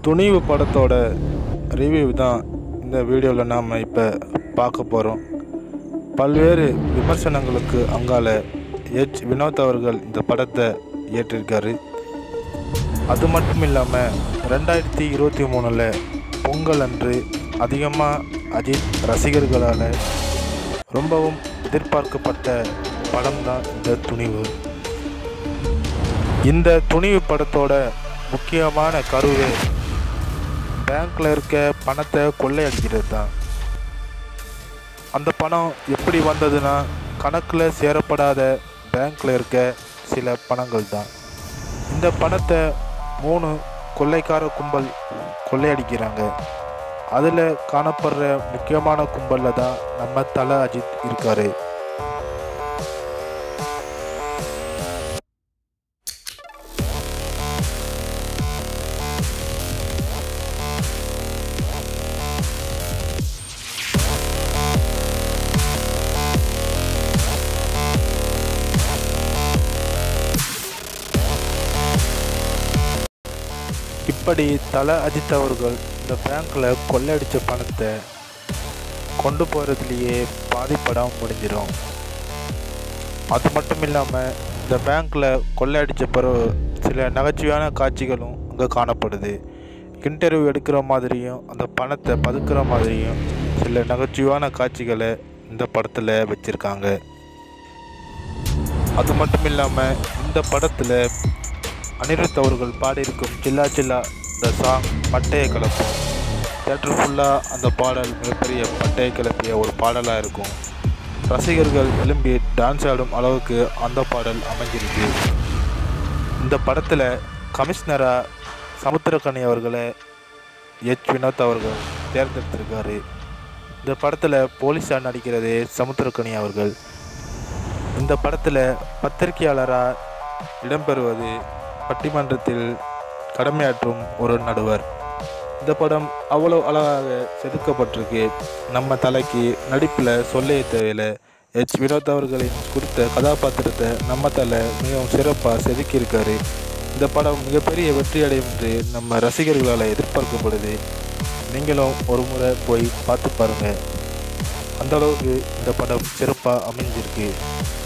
துணிவு படத்தோட ரிவ்யூ தான் இந்த வீடியோவில் நாம் இப்போ பார்க்க போகிறோம் பல்வேறு விமர்சனங்களுக்கு அங்கால எச் வினோத் அவர்கள் இந்த படத்தை இயற்றிருக்காரு அது மட்டும் இல்லாமல் ரெண்டாயிரத்தி இருபத்தி மூணில் பொங்கல் அன்று அதிகமாக அஜித் ரசிகர்களால் ரொம்பவும் எதிர்பார்க்கப்பட்ட படம் தான் இந்த துணிவு இந்த துணிவு படத்தோட முக்கியமான கருவே பேங்க்கில் இருக்க பணத்தை கொள்ளையடிக்கிறது தான் அந்த பணம் எப்படி வந்ததுன்னா கணக்கில் சேரப்படாத பேங்க்கில் இருக்க சில பணங்கள் தான் இந்த பணத்தை மூணு கொள்ளைக்கார கும்பல் கொள்ளையடிக்கிறாங்க அதில் காணப்படுற முக்கியமான கும்பலில் தான் நம்ம தல அஜித் இருக்காரு இப்படி தல அஜித் அவர்கள் இந்த பேங்க்கில் கொள்ளையடித்த பணத்தை கொண்டு போகிறதுலையே பாதி படம் முடிஞ்சிடும் அது மட்டும் இல்லாமல் இந்த பேங்க்கில் கொள்ளையடித்த பிறகு சில நகைச்சுவையான காட்சிகளும் அங்கே காணப்படுது இன்டர்வியூ எடுக்கிற மாதிரியும் அந்த பணத்தை பதுக்கிற மாதிரியும் சில நகைச்சுவையான காட்சிகளை இந்த படத்தில் வச்சுருக்காங்க அது மட்டும் இல்லாமல் இந்த படத்தில் அனிருத் அவர்கள் பாடியிருக்கும் சில்லா சில்லா இந்த சாங் பட்டையை கிளப்பும் தேட்டர் ஃபுல்லாக அந்த பாடல் மிகப்பெரிய பட்டையை கிளப்பிய ஒரு பாடலாக இருக்கும் ரசிகர்கள் எழும்பி டான்ஸ் ஆடும் அளவுக்கு அந்த பாடல் அமைஞ்சிருக்கு இந்த படத்தில் கமிஷனராக சமுத்திரக்கனி அவர்களை எச் வினோத் அவர்கள் தேர்ந்தெடுத்திருக்காரு இந்த படத்தில் போலீஸாக நடிக்கிறதே சமுத்திரக்கனி அவர்கள் இந்த படத்தில் பத்திரிகையாளராக இடம்பெறுவது பட்டிமன்றத்தில் கடமையாற்றும் ஒரு நடுவர் இந்த படம் அவ்வளோ அழகாக செதுக்கப்பட்டிருக்கு நம்ம தலைக்கு நடிப்பில் சொல்லே தேவையில்லை எச் வினோத் அவர்களின் கொடுத்த கதாபாத்திரத்தை நம்ம தலை மிகவும் சிறப்பாக செதுக்கியிருக்காரு இந்த படம் மிகப்பெரிய வெற்றி அடையும் என்று நம்ம ரசிகர்களால் எதிர்பார்க்கப்படுது நீங்களும் ஒரு முறை போய் பார்த்து பாருங்கள் அந்த அளவுக்கு இந்த படம் சிறப்பாக அமைஞ்சிருக்கு